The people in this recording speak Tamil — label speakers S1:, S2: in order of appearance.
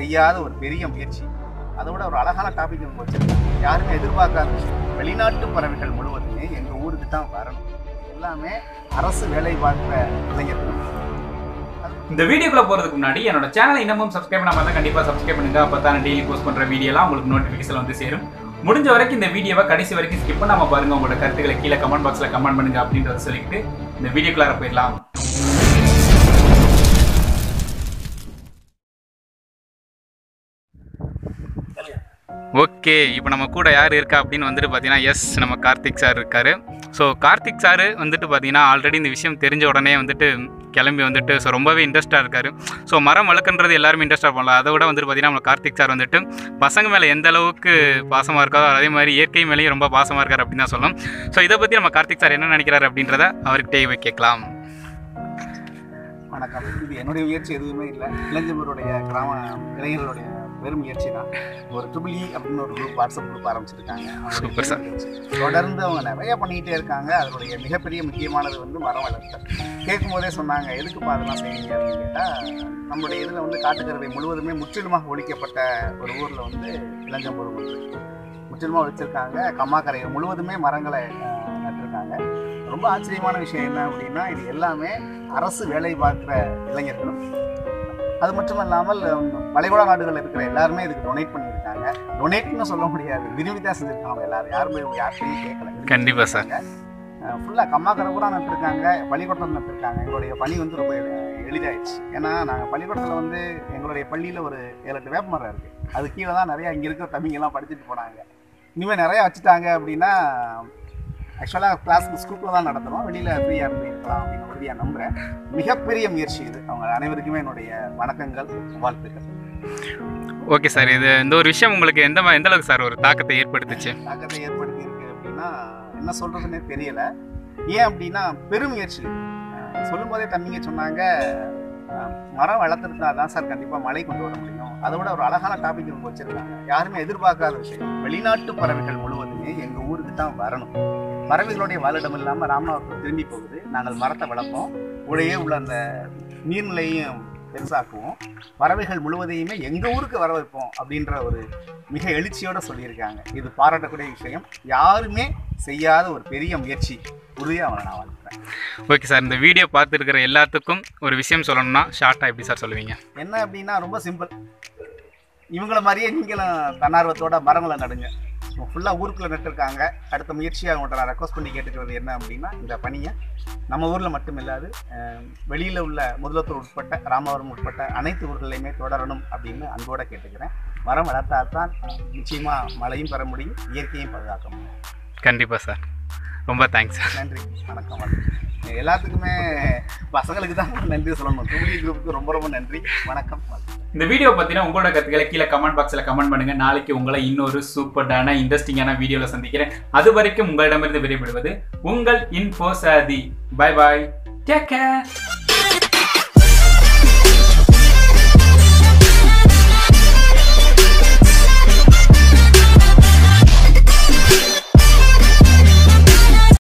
S1: செய்யாத ஒரு பெரிய முயற்சி அதை விட ஒரு அழகான டாபிக் அவங்க வச்சிருக்காங்க யாருமே எதிர்பார்க்காத விஷயம் வெளிநாட்டு பறவைகள் முழுவதுமே எங்கள் ஊருக்கு தான் வரணும் எல்லாமே அரசு வேலை பார்க்குற இளைஞர்கள்
S2: இந்த வீடியோக்குள்ள போறதுக்கு முன்னாடி என்னோட சேனலை இன்னமும் சப்ஸ்கிரைப் பண்ணாம இருந்தா கண்டிப்பா சப்ஸ்கிரைப் பண்ணுங்க அப்பதான் டெய்லி போஸ்ட் பண்ற வீடியோலாம் உங்களுக்கு நோட்டிபிகேஷன் வந்து சேரும் முடிஞ்ச வரைக்கும் இந்த வீடியோவை கடைசி வரைக்கும் ஸ்கிப் பண்ணாம பாருங்க உங்களோட கருத்துக்களை கீழே கமெண்ட் பாக்ஸ்ல கமெண்ட் பண்ணுங்க அப்படின்றத சொல்லிட்டு இந்த வீடியோக்குள்ளார போயிடலாம் ஓகே இப்போ நம்ம கூட யார் இருக்கா அப்படின்னு வந்துட்டு பார்த்தீங்கன்னா எஸ் நம்ம கார்த்திக் சார் இருக்காரு ஸோ கார்த்திக் சார் வந்துட்டு பார்த்தீங்கன்னா ஆல்ரெடி இந்த விஷயம் தெரிஞ்ச உடனே வந்துட்டு கிளம்பி வந்துட்டு ஸோ ரொம்பவே இன்ட்ரெஸ்ட்டாக இருக்காரு ஸோ மரம் வளர்க்குன்றது எல்லாருமே இன்ட்ரெஸ்ட்டாக பண்ணலாம் அதை விட வந்துட்டு பார்த்தீங்கன்னா நம்ம கார்த்திக் சார் வந்துட்டு பசங்க மேலே எந்த அளவுக்கு பாசமாக இருக்காரோ அதே மாதிரி இயற்கை மேலேயும் ரொம்ப பாசமாக இருக்கார் அப்படின்னு தான் சொல்லணும் ஸோ இதை பற்றி நம்ம கார்த்திக் சார் என்ன நினைக்கிறாரு அப்படின்றத அவர்கிட்டே போய் கேட்கலாம்
S1: வணக்கம் இது என்னுடைய முயற்சி எதுவுமே இல்லை இளைஞர்களுடைய கிராம இளைஞர்களுடைய பெரும் முயற்சி தான் ஒரு ட்ரிபிள் இ அப்படின்னு ஒரு குரூப் வாட்ஸ்அப் குரூப் ஆரம்பிச்சிருக்காங்க அவங்களுடைய
S2: Super, sir.
S1: பெரும் முயற்சி. தொடர்ந்து அவங்க நிறைய பண்ணிக்கிட்டே இருக்காங்க அதனுடைய மிகப்பெரிய முக்கியமானது வந்து மரம் வளர்த்தல் கேட்கும் போதே சொன்னாங்க எதுக்குப்பா அதெல்லாம் செய்வீங்க அப்படின்னு கேட்டால் நம்மளுடைய இதில் வந்து காட்டுக்கறவை முழுவதுமே முற்றிலுமாக ஒழிக்கப்பட்ட ஒரு ஊரில் வந்து இளஞ்சம்பூர் ஒன்று முற்றிலுமாக ஒழிச்சிருக்காங்க கம்மாக்கரை முழுவதுமே மரங்களை அஹ், நட்டிருக்காங்க ரொம்ப ஆச்சரியமான விஷயம் என்ன அப்படின்னா இது எல்லாமே அரசு வேலை பார்க்குற இளைஞர்களும் அது மட்டும் இல்லாமல் உம், வளைகுடா நாடுகளில் இருக்கிற எல்லாருமே இதுக்கு டொனேட் பண்ணியிருக்காங்க டொனேட்னு சொல்ல முடியாது விரும்பி தான் செஞ்சுருக்காங்க எல்லாரும் யாருமே யார்கிட்டையும் கேட்கல
S2: கண்டிப்பா சார்.
S1: ஃபுல்லாக கம்மாக்கரை கூட நட்டிருக்காங்க பள்ளிக்கூடத்தில் நட்டிருக்காங்க எங்களுடைய பணி வந்து ரொம்ப எ- எளிதாயிடுச்சு ஏன்னா நாங்கள் பள்ளிக்கூடத்தில் வந்து எங்களுடைய பள்ளியில் ஒரு ஏழு எட்டு வேப்ப மரம் இருக்குது அது கீழே தான் நிறையா இங்கே இருக்கிற தம்பிங்கெல்லாம் படிச்சுட்டு போனாங்க இனிமேல் நிறையா வச்சுட்டாங்க அப்படின்னா ஆக்சுவலாக கிளாஸ் ஸ்கூலில் தான் நடத்துகிறோம் வெளியில் ஃப்ரீயாக இருந்து இருக்கலாம் அப்படின்னு உறுதியாக நம்புகிறேன் மிகப்பெரிய முயற்சி இது அவங்க அனைவருக்குமே என்னுடைய வணக்கங்கள் வாழ்த்துக்கள்
S2: ஓகே சார் இது இந்த ஒரு விஷயம் உங்களுக்கு எந்த மா- எந்த அளவுக்கு சார் ஒரு தாக்கத்தை ஏற்படுத்துச்சு
S1: தாக்கத்தை ஏற்படுத்தி இருக்கு அப்படின்னா என்ன சொல்றதுன்னே தெரியல ஏன் அப்படின்னா பெருமுயற்சி இது. அஹ் சொல்லும் போதே தம்பிங்க சொன்னாங்க அஹ் மரம் வளர்த்துருந்தா தான் சார் கண்டிப்பாக மழை கொண்டு வர முடியும் அதை விட ஒரு அழகான டாபிக் இவங்க வச்சிருக்காங்க யாருமே எதிர்பார்க்காத விஷயம் வெளிநாட்டு பறவைகள் முழுவதுமே எங்கள் ஊருக்கு தான் வரணும் பறவைகளுடைய வாழிடம் இல்லாமல் ராமநாதபுரம் திரும்பி போகுது நாங்கள் மரத்தை வளர்ப்போம் கூடயே உள்ள அந்த நீர்நிலையும் பெருசாக்குவோம் பறவைகள் முழுவதையுமே எங்கள் ஊருக்கு வர வைப்போம் அப்படின்ற ஒரு மிக எழுச்சியோட சொல்லியிருக்காங்க இது பாராட்டக்கூடிய விஷயம் யாருமே செய்யாத ஒரு பெரிய முயற்சி உறுதியாக அவனை நான் வாழ்த்துறேன்
S2: ஓகே சார் இந்த வீடியோ பார்த்துருக்கிற எல்லாத்துக்கும் ஒரு விஷயம் சொல்லணும்னா ஷார்ட்டாக எப்படி சார் சொல்லுவீங்க
S1: என்ன அப்படின்னா ரொம்ப சிம்பிள் இவங்கள மாதிரியே நீங்களும் தன்னார்வத்தோட மரங்களை நடுங்க ஃபுல்லாக ஊருக்குள்ளே நட்டுருக்காங்க அடுத்த முயற்சியாக அவங்கள்ட்ட நான் ரெக்வஸ்ட் பண்ணி கேட்டுக்கிறது என்ன அப்படின்னா இந்த பணியை நம்ம ஊரில் மட்டும் இல்லாது வெளியில் உள்ள முதலத்தூர் உட்பட்ட ராமவரம் உட்பட்ட அனைத்து ஊர்களையுமே தொடரணும் அப்படின்னு அன்போட கேட்டுக்கிறேன் மரம் வளர்த்தால்தான் நிச்சயமாக மழையும் பெற முடியும் இயற்கையும் பாதுகாக்க முடியும்
S2: கண்டிப்பாக சார் ரொம்ப தேங்க்ஸ் சார்
S1: நன்றி வணக்கம் வணக்கம் எல்லாத்துக்குமே பசங்களுக்கு தான் நன்றி சொல்லணும் தும்பி குரூப்புக்கு ரொம்ப ரொம்ப நன்றி வணக்கம் வணக்கம்
S2: இந்த வீடியோ பற்றின உங்களோட கருத்துக்களை கீழே கமெண்ட் பாக்ஸில் கமெண்ட் பண்ணுங்க நாளைக்கு உங்களை இன்னொரு சூப்பர்டான இன்ட்ரெஸ்டிங்கான வீடியோவில் சந்திக்கிறேன் அது வரைக்கும் உங்களிடமிருந்து விடைபெறுவது உங்கள் இன்ஃபோ சாதி பை பாய் டேக் கேர்